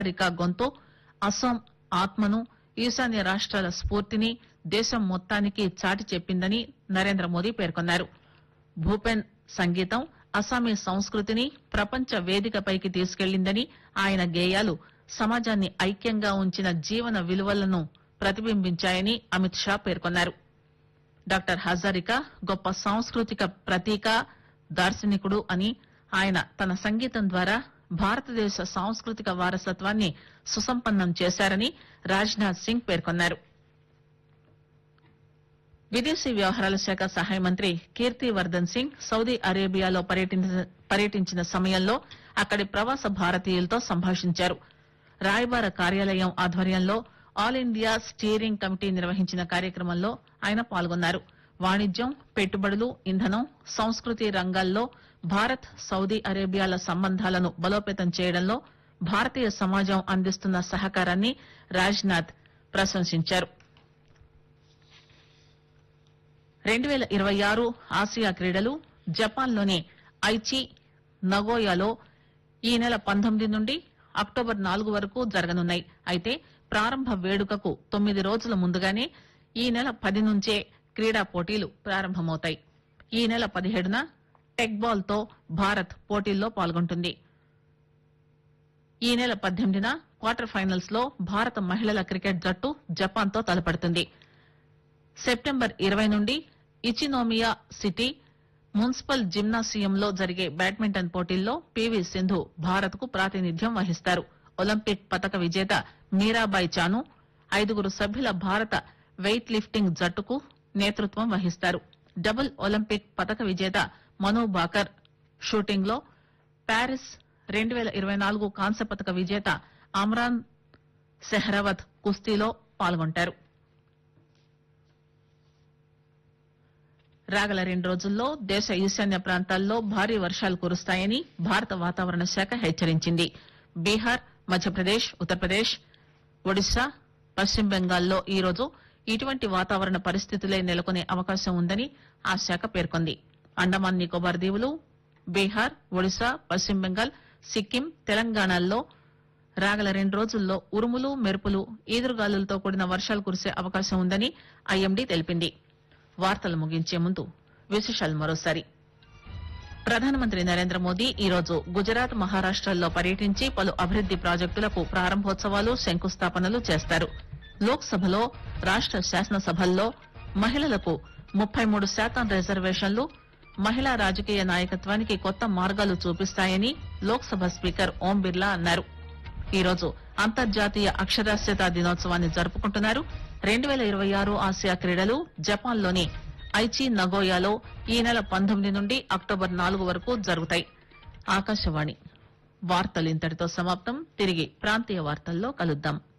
Rica గొంతు అస్సాం ఆత్మను ఈశాన్య రాష్ట్రాల స్ఫూర్తిని దేశం మొత్తానికి చాటి చెప్పిందని నరేంద్ర మోదీ పేర్కొన్నారు భూపెన్ సంగీతం అస్సామీ సంస్కృతిని ప్రపంచ వేదికపైకి తీసుకెళ్లిందని ఆయన గేయాలు సమాజాన్ని ఐక్యంగా ఉంచిన జీవన విలువలను ప్రతిబింబించాయని అమిత్ షా పేర్కొన్నారు డాక్టర్ హజారికా గొప్ప సాంస్కృతిక ప్రతీక దార్శనికుడు అని ఆయన తన సంగీతం ద్వారా భారతదేశ సాంస్కృతిక వారసత్వాన్ని సుసంపన్నం చేశారని రాజ్నాథ్ సింగ్ పేర్కొన్నారు విదేశీ వ్యవహారాల శాఖ సహాయ మంత్రి కీర్తి వర్దన్ సింగ్ సౌదీ అరేబియాలో పర్యటించిన- పర్యటించిన సమయంలో అక్కడి ప్రవాస భారతీయులతో సంభాషించారు రాయబార కార్యాలయం ఆధ్వర్యంలో ఆల్ ఇండియా స్టీరింగ్ కమిటీ నిర్వహించిన కార్యక్రమంలో ఆయన పాల్గొన్నారు వాణిజ్యం పెట్టుబడులు ఇంధనం సంస్కృతి రంగాల్లో భారత్ సౌదీ అరేబియాల సంబంధాలను బలోపేతం చేయడంలో భారతీయ సమాజం అందిస్తున్న సహకారాన్ని రాజ్నాథ్ ప్రశంసించారు రెండు పేల ఇరవై ఆరు ఆసియా క్రీడలు జపాన్లోని ఐచి నగోయాలో ఈ నెల పంతొమ్మిది నుండి అక్టోబర్ నాలుగు వరకు జరగనున్నాయి అయితే ప్రారంభ వేడుకకు తొమ్మిది రోజుల ముందుగానే ఈ నెల పది నుంచే క్రీడా పోటీలు ప్రారంభమవుతాయి ఈ నెల పదిహేడున టెక్ బాల్ తో భారత్ పోటీల్లో పాల్గొంటుంది ఈ నెల పద్దెనిమిదిన క్వార్టర్ ఫైనల్స్ లో భారత మహిళల క్రికెట్ జట్టు జపాన్ తో తలపడుతుంది సెప్టెంబర్ ఇరవై నుండి ఇచినోమియా సిటీ మున్సిపల్ జిమ్నాసియంలో జరిగే బ్యాడ్మింటన్ పోటీల్లో పీవీ సింధు భారత్ కు ప్రాతినిధ్యం వహిస్తారు ఒలింపిక్ పతక విజేత మీరాబాయ్ చాను ఐదుగురు సభ్యుల భారత వెయిట్ లిఫ్టింగ్ జట్టుకు నేతృత్వం వహిస్తారు డబుల్ ఒలింపిక్ పతక విజేత మను బాకర్ షూటింగ్ లో ప్యారిస్ రెండు పేల ఇరవై నాలుగు కాంస్య పతక విజేత అమ్రాన్ సెహ్రవత్ కుస్తీలో పాల్గొంటారు రాగల రెండు రోజుల్లో దేశ ఈశాన్య ప్రాంతాల్లో భారీ వర్షాలు కురుస్తాయని భారత వాతావరణ శాఖ హెచ్చరించింది బీహార్ మధ్యప్రదేశ్ ఉత్తరప్రదేశ్ ఒడిశా పశ్చిమ బెంగాల్లో ఈ రోజు ఇటువంటి వాతావరణ పరిస్థితులే నెలకొనే అవకాశం ఉందని ఆ శాఖ పేర్కొంది అండమాన్ నికోబార్ దీవులు బీహార్ ఒడిశా పశ్చిమ బెంగాల్ సిక్కిం తెలంగాణల్లో రాగల రెండు రోజుల్లో ఉరుములు మెరుపులు ఈదురుగాలులతో కూడిన వర్షాలు కురిసే అవకాశం ఉందని ఐఎండీ తెలిపింది వార్తలు ముగించే ముందు విశేషాలు మరోసారి ప్రధానమంత్రి నరేంద్ర మోదీ ఈరోజు గుజరాత్ మహారాష్టల్లో పర్యటించి పలు అభివృద్ది ప్రాజెక్టులకు ప్రారంభోత్సవాలు శంకుస్థాపనలు చేస్తారు లోక్సభలో రాష్ట శాసనసభల్లో మహిళలకు ముప్పై మూడు శాతం రిజర్వేషన్లు మహిళా రాజకీయ నాయకత్వానికి కొత్త మార్గాలు చూపిస్తాయని లోక్సభ స్పీకర్ ఓం బిర్లా అన్నారు ఈరోజు అంతర్జాతీయ అక్షరాస్యత దినోత్సవాన్ని జరుపుకుంటున్నారు రెండు పేల ఇరవై ఆరు ఆసియా క్రీడలు జపాన్లోని ఐచి నగోయాలో ఈ నెల పంతొమ్మిది నుండి అక్టోబర్ నాలుగు వరకు జరుగుతాయి ఆకాశవాణి వార్తలు ఇంతటితో సమాప్తం తిరిగి ప్రాంతీయ వార్తల్లో కలుద్దాం